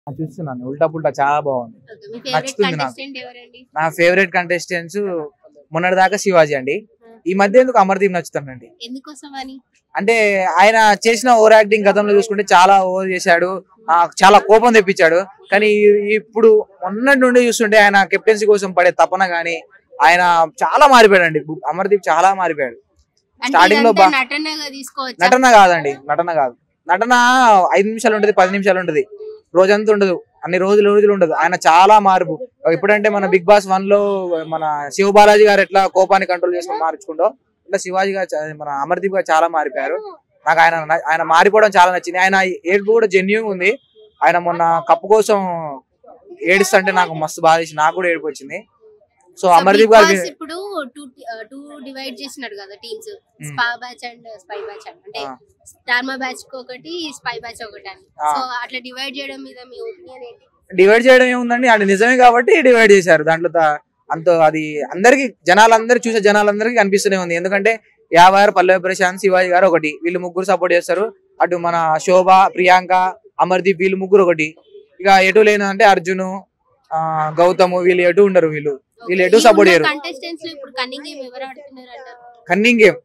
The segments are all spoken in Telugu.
ఆ, చూస్తున్నాను ఉల్టా పుల్టా చాలా బాగుంది ఓకే. మీ ఫేవరెట్ నచ్చుతుంది నాకు. కంటెస్టెంట్ ఎవరండి నా ఫేవరెట్ కంటెస్టెంట్స్ మొన్నటిదాకా శివాజీ అండి ఈ మధ్య ఎందుకు అమర్దీప్ నచ్చుతానండి ఎందుకోసం అని అంటే ఆయన చేసిన ఓవర్ యాక్టింగ్ గతంలో చూసుకుంటే చాలా ఓవర్ చేశాడు ఆ, చాలా కోపం తెప్పించాడు కానీ ఈ- ఇప్పుడు మొన్నటి నుండి చూస్తుంటే ఆయన కెప్టెన్సీ కోసం పడే తపన గానీ ఆయన చాలా మారిపోయాడండి అమర్దీప్ చాలా మారిపోయాడు అంటే Starting లో ఇదంతా బా- నటనగా తీసుకోవచ్చా నటన కాదండి నటన కాదు నటన ఐదు నిమిషాలు ఉంటది పది నిమిషాలు ఉంటది రోజంతా ఉండదు అన్ని రోజులు రోజులు ఉండదు ఆయన చాలా మార్పు ఇప్పుడంటే మన బిగ్ బాస్ వన్ లో మన శివ బాలాజీ గారు ఎట్లా కోపాన్ని కంట్రోల్ చేసుకుని మార్చుకుంటో ఇట్లా శివాజీ గారు చా- మన అమర్దీప్ గారు చాలా మారిపోయారు నాకు ఆయన న- ఆయన మారిపోవడం చాలా నచ్చింది ఆయన ఏడుపు కూడా జెన్యున్ ఉంది ఆయన మొన్న కప్పు కోసం ఏడుస్తుంటే నాకు మస్తు బాధ వేసి నాకు కూడా ఏడుపు వచ్చింది సో సో అమర్దీప్ Big గారు Boss ఇప్పుడు టూ టూ డివైడ్ చేసినాడు కదా teams spa batch and spy batch అని అంటే ఆ. స్టార్మా బ్యాచ్ కి ఒకటి స్పై బ్యాచ్ ఒకటి అని ఆ. సో అట్లా డివైడ్ చేయడం మీద మీ ఒపీనియన్ ఏంటి డివైడ్ చేయడం ఏముందండి అది నిజమే కాబట్టి డివైడ్ చేశారు దాంట్లో త- అంత అది అందరికి జనాలందరూ చూసే జనాలందరికీ కనిపిస్తూనే ఉంది ఎందుకంటే యాభై పల్లవి ప్రశాంత్ శివాజీ గారు ఒకటి వీళ్ళు ముగ్గురు సపోర్ట్ చేస్తారు అటు మన శోభ ప్రియాంక అమర్దీప్ వీళ్ళు ముగ్గురు ఒకటి ఇక ఎటు లేనంటే అర్జున్ ఆ, గౌతమ్ వీళ్ళు ఎటు ఉండరు వీళ్ళు వీళ్ళు ఎటు support చేయరు. కంటెస్టెంట్స్ లో ఇప్పుడు కన్నింగ్ గేమ్ ఎవరు ఆడుతున్నారు అంటారు కన్నింగ్ గేమ్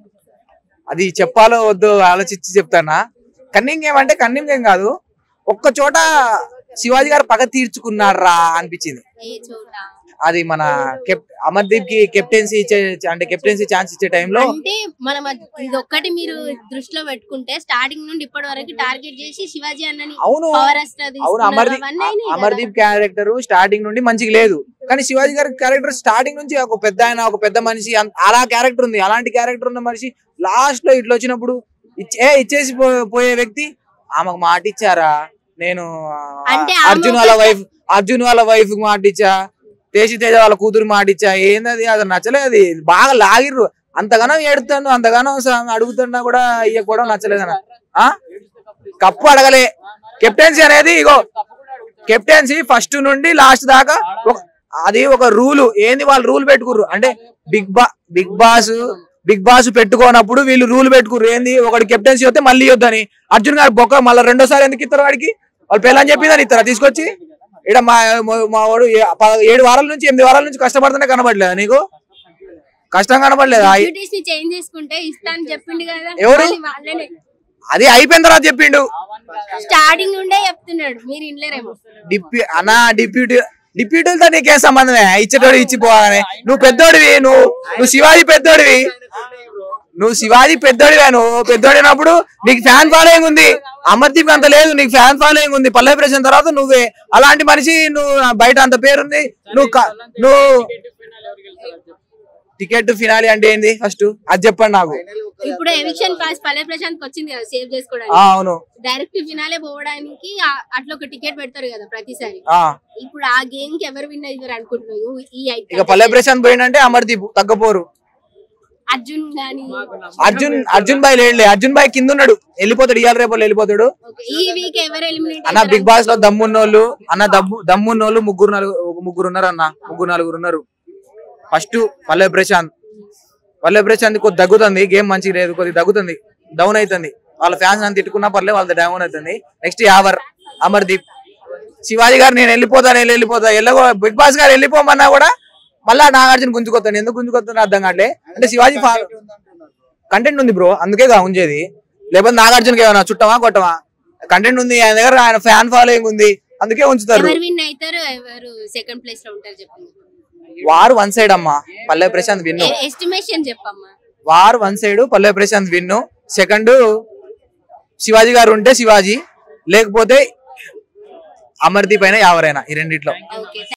అది చెప్పాలో వద్దు ఆలోచించి చెప్తానా కన్నింగ్ గేమ్ అంటే కన్నింగ్ గేమ్ కాదు ఒక్క చోట శివాజీ గారు పగ తీర్చుకున్నారా అనిపించింది ఏ చోట అది మన కెప్ అమర్దీప్ కి కెప్టెన్సీ ఇచ్చే అంటే కెప్టెన్సీ ఛాన్స్ ఇచ్చే టైంలో అంటే మనం అది- ఇది ఒక్కటి మీరు దృష్టిలో పెట్టుకుంటే స్టార్టింగ్ నుండి ఇప్పటి వరకు టార్గెట్ చేసి శివాజీ అన్నని అవును పవర్ అస్త్ర అవును అమర్దీప్ అమర్దీప్ క్యారెక్టర్ స్టార్టింగ్ నుండి మంచిగా లేదు కానీ శివాజీ గారి క్యారెక్టర్ స్టార్టింగ్ నుంచి ఒక పెద్ద ఆయన ఒక పెద్ద మనిషి అం- అలా క్యారెక్టర్ ఉంది అలాంటి క్యారెక్టర్ ఉన్న మనిషి లాస్ట్ లో ఇట్లా వచ్చినప్పుడు ఇచ్చే ఇచ్చేసి పో- పోయే వ్యక్తి ఆమెకు మాట ఇచ్చారా నేను ఆ, అంటే ఆమె అర్జున్ ఒక- వాళ్ళ వైఫ్ అర్జున్ వాళ్ళ వైఫ్ మాట ఇచ్చా తేజి తేజ వాళ్ళ కూతురు మాట ఇచ్చా ఏందది అది నచ్చలేదు అది బాగా లాగిర్రు అంతగానో ఏడుతాను అంతగానో స- అడుగుతున్నా కూడా ఇయ్యకపోవడం నచ్చలేదు అన్న ఆ? కప్పు అడగలే కెప్టెన్సీ అనేది ఇగో కెప్టెన్సీ ఫస్ట్ నుండి లాస్ట్ దాకా ఒక- అది ఒక రూల్ ఏంది వాళ్ళు రూల్ పెట్టుకుర్రు అంటే బిగ్ బా బిగ్ బాస్ బిగ్ బాస్ పెట్టుకోనప్పుడు వీళ్ళు రూల్ పెట్టుకుర్రు ఏంది ఒకటి కెప్టెన్సీ వస్తే మళ్ళీ ఇవ్వద్దని అర్జున్ గారు బొక్క మళ్ళీ రెండోసారి ఎందుకు ఇస్తారు వాడికి వాళ్ళు పెళ్ళని చెప్పిందని ఇస్తారా తీసుకొచ్చి ఇక్కడ మా మా- మా వాడు ఏ- ప- ఏడు వారాల నుంచి ఎనిమిది వారాల నుంచి కష్టపడుతుంటే కనబడలేదా నీకు కష్టం కనబడలేదా డ్యూటీస్ ని చేంజ్ చేసుకుంటే ఇస్తా అని చెప్పిండు కదా ఎవరు? మళ్ళీ వాళ్ళనే అది అయిపోయిన తర్వాత చెప్పిండు స్టార్టింగ్ నుండే చెప్తున్నాడు మీరు ఇన్లేరేమో డిప్యూ అన్నా డిప్యూటీ డిప్యూటీలతో నీకేం సంబంధమే ఇచ్చేటోడు ఇచ్చిపోవాలని నువ్వు పెద్దోడివి నువ్వు నువ్వు శివాజీ పెద్దోడివి నువ్వు శివాజీ పెద్దోడివే నువ్వు పెద్దోడినప్పుడు నీకు ఫ్యాన్ ఫాలోయింగ్ ఉంది అమర్దీప్ అంత లేదు నీకు ఫ్యాన్ ఫాలోయింగ్ ఉంది పల్లవి ప్రశాంత్ తర్వాత నువ్వే అలాంటి మనిషి నువ్వు బయట అంత పేరుంది నువ్వు క- నువ్వు టికెట్ ఫినాలి అంటే ఏంది ఫస్ట్ అది చెప్పండి నాకు ఇప్పుడు ఎవిక్షన్ పాస్ పల్లె ప్రశాంత్ వచ్చింది కదా సేవ్ ఆ, చేసుకోవడానికి అవును డైరెక్ట్ ఫినాలే పోవడానికి ఆ- అట్లా ఒక టికెట్ పెడతారు కదా ప్రతిసారి ఆ ఇప్పుడు ఆ గేమ్ కి ఎవరు విన్ అయ్యారు అనుకుంటున్నావు ఈ ఐదు ఇక పల్లవి ప్రశాంత్ పోయిందంటే అమర్దీప్ తగ్గపోరు అర్జున్ గాని అర్జున్ అర్జున్ బాయ్ లేడులే అర్జున్ బాయ్ కింద ఉన్నాడు వెళ్ళిపోతాడు ఇవాళ రేపు వెళ్ళిపోతాడు ఓకే. ఈ వీక్ ఎవరు ఎలిమినేట్ అన్న బిగ్ బాస్ లో దమ్మున్నోళ్ళు అన్న దమ్ము దమ్మున్నోళ్ళు ముగ్గురు నలుగురు ఒక ముగ్గురు ఉన్నారు అన్న ముగ్గురు నలుగురు ఉన్నారు ఫస్ట్ పల్లె ప్రశాంత్ పల్లె ప్రశాంత్ కొద్ది దగ్గుతుంది గేమ్ మంచిగా లేదు కొద్ది దగ్గుతుంది డౌన్ అవుతుంది వాళ్ళ ఫ్యాన్స్ అని తిట్టుకున్నా పర్లేదు వాళ్ళ డౌన్ అవుతుంది నెక్స్ట్ యావర్ అమర్దీప్ శివాజీ గారు నేను వెళ్ళిపోతా నేను వెళ్ళిపోతా వెళ్ళగో బిగ్ బాస్ గారు వెళ్ళిపోమన్నా కూడా మళ్ళా నాగార్జున గుంజుకొస్తాను ఎందుకు గుంజుకొస్తాను అర్థం కావట్లే అంటే శివాజీ కంటెంట్ ఉంది బ్రో అందుకే గా ఉంచేది లేకపోతే నాగార్జునకి ఏమైనా చుట్టమా కొట్టమా కంటెంట్ ఉంది ఆయన దగ్గర ఆయన ఫ్యాన్ ఫాలోయింగ్ ఉంది అందుకే ఉంచుతారు ఎవరు విన్ అవుతారు ఎవరు సెకండ్ ప్లేస్ లో ఉంటారు చెప్పండి వారు వన్ సైడ్ అమ్మా పల్లె ప్రశాంత్ విన్ను ఎస్టిమేషన్ చెప్పమ్మా వారు వన్ సైడ్ పల్లె ప్రశాంత్ విన్ను సెకండ్ శివాజీ గారు ఉంటే శివాజీ లేకపోతే అమర్దీప్ అయినా ఎవరైనా ఈ రెండిట్లో ఓకే